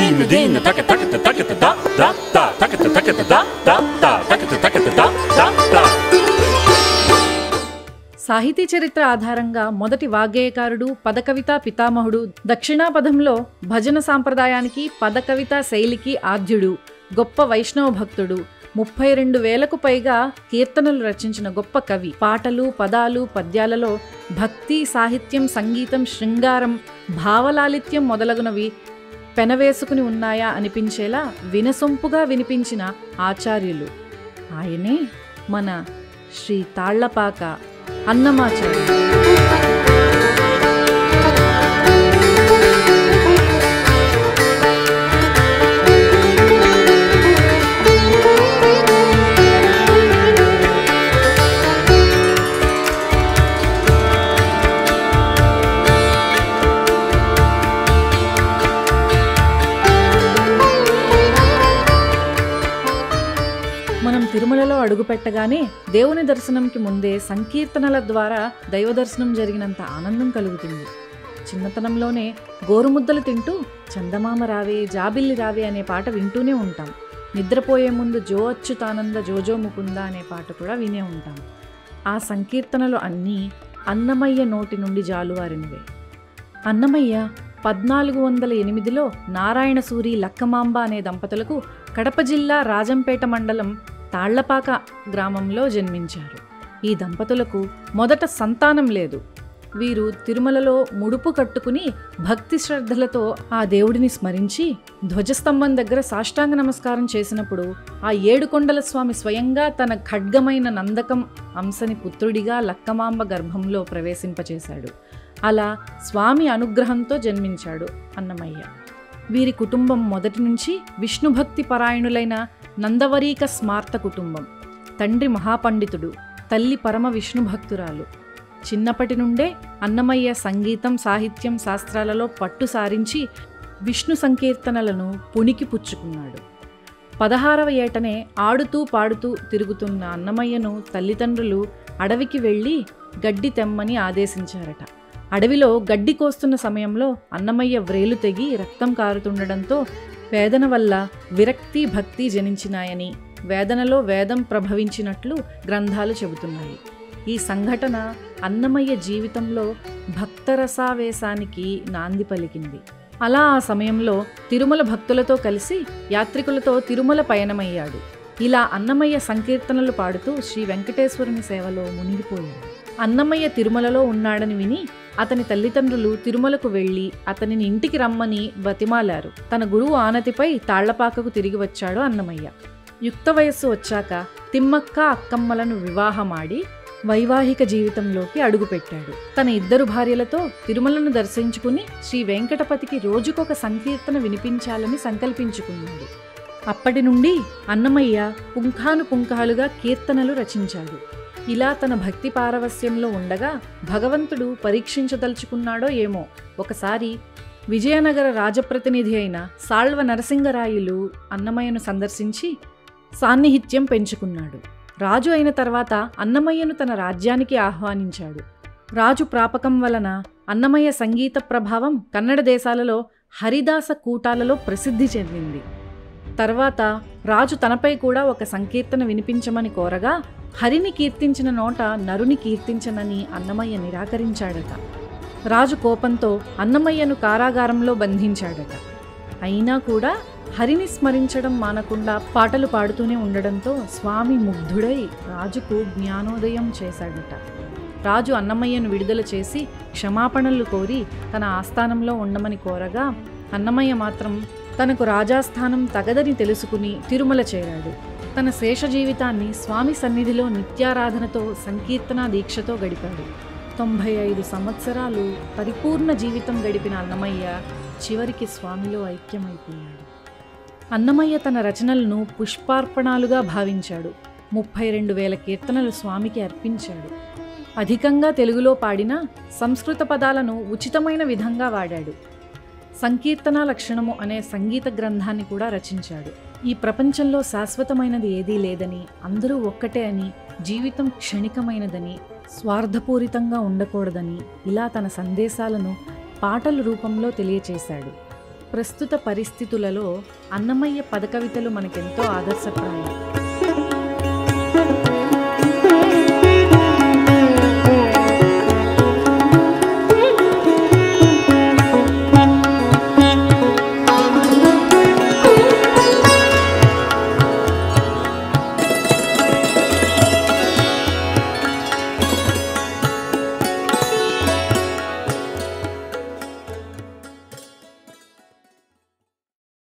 దీన దీన తక తక తక త ద ద తక తక త ద ద ద తక తక త ద ద ద సాహితీ చరిత్ర ఆధారంగా మొదటి వాగ్గేయకారుడు పదకవిత పితామహుడు దక్షిణాపథంలో భజన సాంప్రదాయానికి పదకవిత శైలికి ఆద్యుడు గొప్ప వైష్ణవ భక్తుడు ముప్పై రెండు వేలకు పైగా కీర్తనలు రచించిన గొప్ప కవి పాటలు పదాలు పద్యాలలో భక్తి సాహిత్యం సంగీతం శృంగారం భావలాలిత్యం మొదలగునవి పెనవేసుకుని ఉన్నాయా అనిపించేలా వినసొంపుగా వినిపించిన ఆచార్యులు ఆయనే మన శ్రీ తాళ్లపాక అన్నమాచార్య మనం తిరుమలలో అడుగుపెట్టగానే దేవుని దర్శనంకి ముందే సంకీర్తనల ద్వారా దైవ దర్శనం జరిగినంత ఆనందం కలుగుతుంది చిన్నతనంలోనే గోరుముద్దలు తింటూ చందమామ రావే జాబిల్లి రావే అనే పాట వింటూనే ఉంటాం నిద్రపోయే ముందు జో అచ్యుతానంద జోజో ముకుంద అనే పాట కూడా వినే ఉంటాం ఆ సంకీర్తనలు అన్నీ అన్నమయ్య నోటి నుండి జాలువారినవే అన్నమయ్య పద్నాలుగు వందల ఎనిమిదిలో నారాయణ సూరి లక్కమాంబ అనే దంపతులకు కడప జిల్లా రాజంపేట మండలం తాళ్లపాక గ్రామంలో జన్మించారు ఈ దంపతులకు మొదట సంతానం లేదు వీరు తిరుమలలో ముడుపు కట్టుకుని భక్తి శ్రద్ధలతో ఆ దేవుడిని స్మరించి ధ్వజస్తంభం దగ్గర సాష్టాంగ నమస్కారం చేసినప్పుడు ఆ ఏడుకొండల స్వామి స్వయంగా తన ఖడ్గమైన నందకం అంశని పుత్రుడిగా లక్కమాంబ గర్భంలో ప్రవేశింపచేశాడు అలా స్వామి అనుగ్రహంతో జన్మించాడు అన్నమయ్య వీరి కుటుంబం మొదటి నుంచి విష్ణుభక్తి పరాయణులైన నందవరీక స్మార్త కుటుంబం తండ్రి మహాపండితుడు తల్లి పరమ విష్ణు భక్తురాలు చిన్నప్పటి నుండే అన్నమయ్య సంగీతం సాహిత్యం శాస్త్రాలలో పట్టు సారించి విష్ణు సంకీర్తనలను పుణికి పుచ్చుకున్నాడు పదహారవ ఏటనే ఆడుతూ పాడుతూ తిరుగుతున్న అన్నమయ్యను తల్లిదండ్రులు అడవికి వెళ్ళి గడ్డి తెమ్మని ఆదేశించారట అడవిలో గడ్డి కోస్తున్న సమయంలో అన్నమయ్య వ్రేలు తెగి రక్తం కారుతుండడంతో వేదన వల్ల విరక్తి భక్తి జనించినాయని వేదనలో వేదం ప్రభవించినట్లు గ్రంథాలు చెబుతున్నాయి ఈ సంఘటన అన్నమయ్య జీవితంలో భక్తరసావేశానికి నాంది పలికింది అలా ఆ సమయంలో తిరుమల భక్తులతో కలిసి యాత్రికులతో తిరుమల పయనమయ్యాడు ఇలా అన్నమయ్య సంకీర్తనలు పాడుతూ శ్రీ వెంకటేశ్వరుని సేవలో మునిగిపోయాడు అన్నమయ్య తిరుమలలో ఉన్నాడని విని అతని తల్లిదండ్రులు తిరుమలకు వెళ్ళి అతనిని ఇంటికి రమ్మని బతిమాలారు తన గురువు ఆనతిపై తాళ్లపాకకు తిరిగి వచ్చాడు అన్నమయ్య యుక్త వయస్సు వచ్చాక తిమ్మక్క అక్కమ్మలను వివాహమాడి వైవాహిక జీవితంలోకి అడుగుపెట్టాడు తన ఇద్దరు భార్యలతో తిరుమలను దర్శించుకుని శ్రీ వెంకటపతికి రోజుకొక సంకీర్తన వినిపించాలని సంకల్పించుకున్నాడు అప్పటి నుండి అన్నమయ్య పుంఖాను పుంఖాలుగా కీర్తనలు రచించాడు ఇలా తన భక్తి పారవస్యంలో ఉండగా భగవంతుడు పరీక్షించదలుచుకున్నాడో ఏమో ఒకసారి విజయనగర రాజప్రతినిధి అయిన సాళ్వ నరసింగరాయులు అన్నమయ్యను సందర్శించి సాన్నిహిత్యం పెంచుకున్నాడు రాజు అయిన తర్వాత అన్నమయ్యను తన రాజ్యానికి ఆహ్వానించాడు రాజు ప్రాపకం వలన అన్నమయ్య సంగీత ప్రభావం కన్నడ దేశాలలో హరిదాస కూటాలలో ప్రసిద్ధి చెందింది తర్వాత రాజు తనపై కూడా ఒక సంకీర్తన వినిపించమని కోరగా హరిని కీర్తించిన నోట నరుని కీర్తించనని అన్నమయ్య నిరాకరించాడట రాజు కోపంతో అన్నమయ్యను కారాగారంలో బంధించాడట అయినా కూడా హరిని స్మరించడం మానకుండా పాటలు పాడుతూనే ఉండడంతో స్వామి ముగ్ధుడై రాజుకు జ్ఞానోదయం చేశాడట రాజు అన్నమయ్యను విడుదల చేసి క్షమాపణలు కోరి తన ఆస్థానంలో ఉండమని కోరగా అన్నమయ్య మాత్రం తనకు రాజాస్థానం తగదని తెలుసుకుని తిరుమల చేరాడు తన శేష జీవితాన్ని స్వామి సన్నిధిలో నిత్యారాధనతో సంకీర్తన దీక్షతో గడిపాడు తొంభై ఐదు సంవత్సరాలు పరిపూర్ణ జీవితం గడిపిన అన్నమయ్య చివరికి స్వామిలో ఐక్యమైపోయాడు అన్నమయ్య తన రచనలను పుష్పార్పణాలుగా భావించాడు ముప్పై రెండు వేల కీర్తనలు స్వామికి అర్పించాడు అధికంగా తెలుగులో పాడిన సంస్కృత పదాలను ఉచితమైన విధంగా వాడాడు సంకీర్తన లక్షణము అనే సంగీత గ్రంథాన్ని కూడా రచించాడు ఈ ప్రపంచంలో శాశ్వతమైనది ఏదీ లేదని అందరూ ఒక్కటే అని జీవితం క్షణికమైనదని స్వార్థపూరితంగా ఉండకూడదని ఇలా తన సందేశాలను పాటల రూపంలో తెలియచేశాడు ప్రస్తుత పరిస్థితులలో అన్నమయ్య పదకవితలు మనకెంతో ఆదర్శప్రాయం